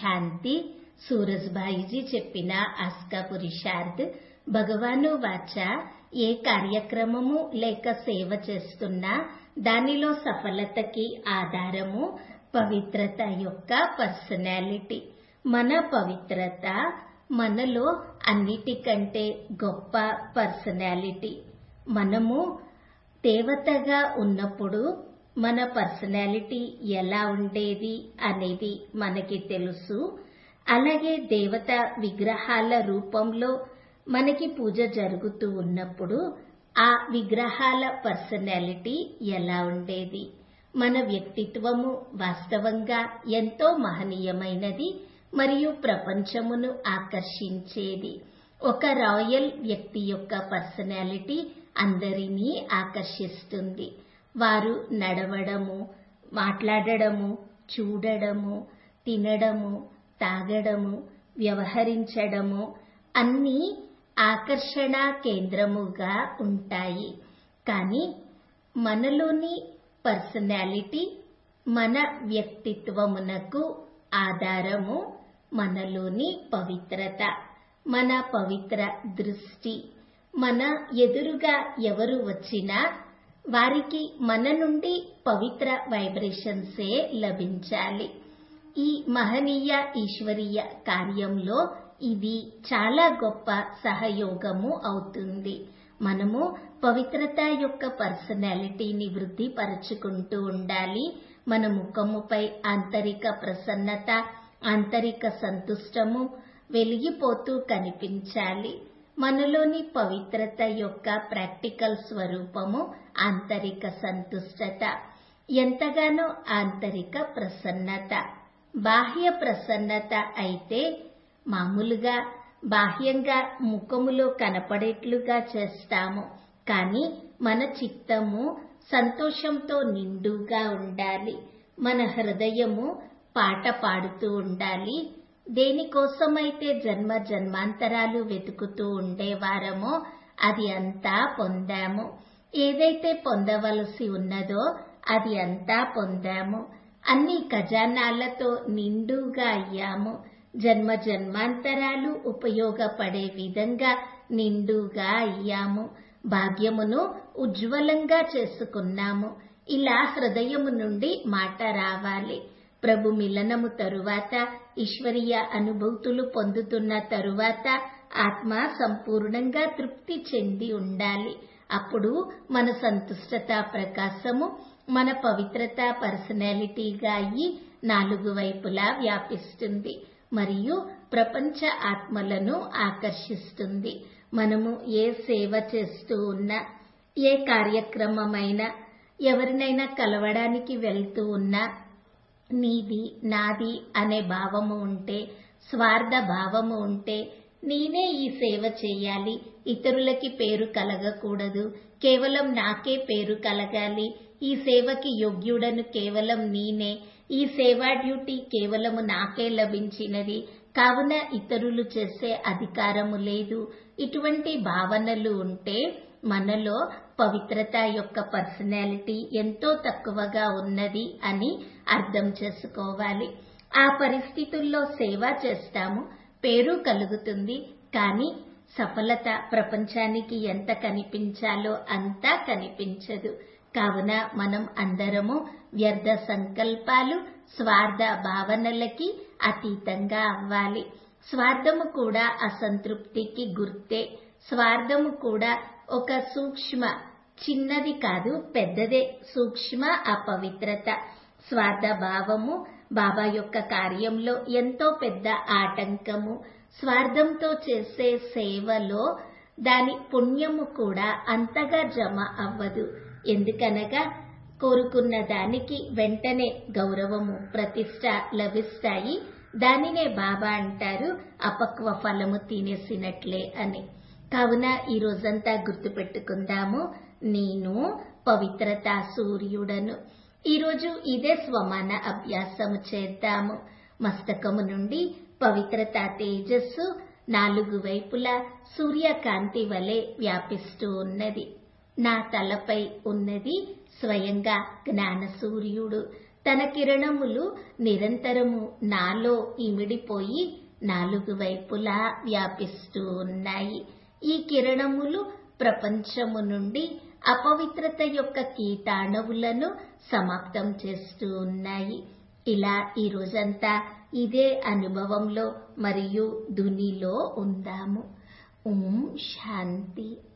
శాంతి సూరజ్భాయిజీ చెప్పిన ఆస్కా పురుషార్థ్ భగవాను వాచ ఏ కార్యక్రమము లేక సేవ చేస్తున్నా దానిలో సఫలతకి ఆధారము పవిత్రత యొక్క పర్సనాలిటీ మన పవిత్రత మనలో అన్నిటికంటే గొప్ప పర్సనాలిటీ మనము దేవతగా ఉన్నప్పుడు మన పర్సనాలిటీ ఎలా ఉండేది అనేది మనకి తెలుసు అలాగే దేవత విగ్రహాల రూపంలో మనకి పూజ జరుగుతూ ఉన్నప్పుడు ఆ విగ్రహాల పర్సనాలిటీ ఎలా ఉండేది మన వ్యక్తిత్వము వాస్తవంగా ఎంతో మహనీయమైనది మరియు ప్రపంచమును ఆకర్షించేది ఒక రాయల్ వ్యక్తి యొక్క పర్సనాలిటీ అందరినీ ఆకర్షిస్తుంది వారు నడవడము మాట్లాడడము చూడడము తినడము తాగడము వ్యవహరించడము అన్నీ ఆకర్షణ కేంద్రముగా ఉంటాయి కానీ మనలోని పర్సనాలిటీ మన వ్యక్తిత్వమునకు ఆధారము మనలోని పవిత్రత మన పవిత్ర దృష్టి మన ఎదురుగా ఎవరు వచ్చినా వారికి మన నుండి పవిత్ర వైబ్రేషన్సే లభించాలి ఈ మహనీయ ఈశ్వరీయ కార్యంలో ఇది చాలా గొప్ప సహయోగము అవుతుంది మనము పవిత్రత యొక్క పర్సనాలిటీని వృద్ధి పరుచుకుంటూ ఉండాలి మన ముఖముపై ఆంతరిక ప్రసన్నత ఆంతరిక సంతుష్టము వెలిగిపోతూ కనిపించాలి మనలోని పవిత్రత యొక్క ప్రాక్టికల్ స్వరూపము ఆంతరిక సంతుష్టత ఎంతగానో ఆంతరిక ప్రసన్నత బాహ్య ప్రసన్నత అయితే మామూలుగా బాహ్యంగా ముఖములో కనపడేట్లుగా చేస్తాము కానీ మన చిత్తము సంతోషంతో నిండుగా ఉండాలి మన హృదయము పాట పాడుతూ ఉండాలి దేనికోసమైతే జన్మ జన్మాంతరాలు వెతుకుతూ ఉండేవారమో అది అంతా పొందాము ఏదైతే పొందవలసి ఉన్నదో అది అంతా పొందాము అన్ని ఖజానాలతో నిండుగా అయ్యాము జన్మ జన్మాంతరాలు ఉపయోగపడే విధంగా నిండుగా అయ్యాము భాగ్యమును ఉజ్వలంగా చేసుకున్నాము ఇలా హృదయము నుండి మాట రావాలి ప్రభు మిలనము తరువాత ఈశ్వరీయ అనుభూతులు పొందుతున్న తరువాత ఆత్మ సంపూర్ణంగా తృప్తి చెంది ఉండాలి అప్పుడు మన సంతుష్టత ప్రకాశము మన పవిత్రత పర్సనాలిటీగా అయ్యి నాలుగు వైపులా వ్యాపిస్తుంది మరియు ప్రపంచ ఆత్మలను ఆకర్షిస్తుంది మనము ఏ సేవ చేస్తూ ఉన్నా ఏ కార్యక్రమమైనా ఎవరినైనా కలవడానికి వెళ్తూ ఉన్నా నీది నాది అనే భావము ఉంటే స్వార్థ భావము ఉంటే నేనే ఈ సేవ చేయాలి ఇతరులకి పేరు కలగకూడదు కేవలం నాకే పేరు కలగాలి ఈ సేవకి యోగ్యుడను కేవలం నేనే ఈ సేవా డ్యూటీ కేవలము నాకే లభించినది కావున ఇతరులు చేసే అధికారము లేదు ఇటువంటి భావనలు ఉంటే మనలో పవిత్రత యొక్క పర్సనాలిటీ ఎంతో తక్కువగా ఉన్నది అని అర్థం చేసుకోవాలి ఆ పరిస్థితుల్లో సేవ చేస్తాము పేరు కలుగుతుంది కానీ సఫలత ప్రపంచానికి ఎంత కనిపించాలో అంతా కనిపించదు కావున మనం అందరము వ్యర్థ సంకల్పాలు స్వార్థ భావనలకి అతీతంగా అవ్వాలి స్వార్థము కూడా అసంతృప్తికి గుర్తే స్వార్థము కూడా ఒక సూక్ష్మ చిన్నది కాదు పెద్దదే సూక్ష్మ అపవిత్రత స్వార్థ భావము బాబా యొక్క కార్యంలో ఎంతో పెద్ద ఆటంకము స్వార్థంతో చేసే సేవలో దాని పుణ్యము కూడా అంతగా జమ అవ్వదు ఎందుకనగా కోరుకున్న దానికి వెంటనే గౌరవము ప్రతిష్ట లభిస్తాయి దానినే బాబా అంటారు అపక్వ ఫలము తినేసినట్లే అని కావున ఈ రోజంతా గుర్తుపెట్టుకుందాము నేను పవిత్రత సూర్యుడను ఈరోజు ఇదే స్వమాన అభ్యాసము చేద్దాము మస్తకము నుండి పవిత్రత తేజస్సు నాలుగు వైపులా సూర్యకాంతి వలె వ్యాపిస్తూ ఉన్నది నా తలపై ఉన్నది స్వయంగా జ్ఞాన సూర్యుడు తన కిరణములు నిరంతరము నాలో ఇమిడిపోయి నాలుగు వైపులా వ్యాపిస్తూ ఉన్నాయి ఈ కిరణములు ప్రపంచము నుండి అపవిత్రత యొక్క కీటాణువులను సమాప్తం చేస్తూ ఉన్నాయి ఇలా ఈ రోజంతా ఇదే అనుభవంలో మరియు ధునిలో ఉందాము ఓం శాంతి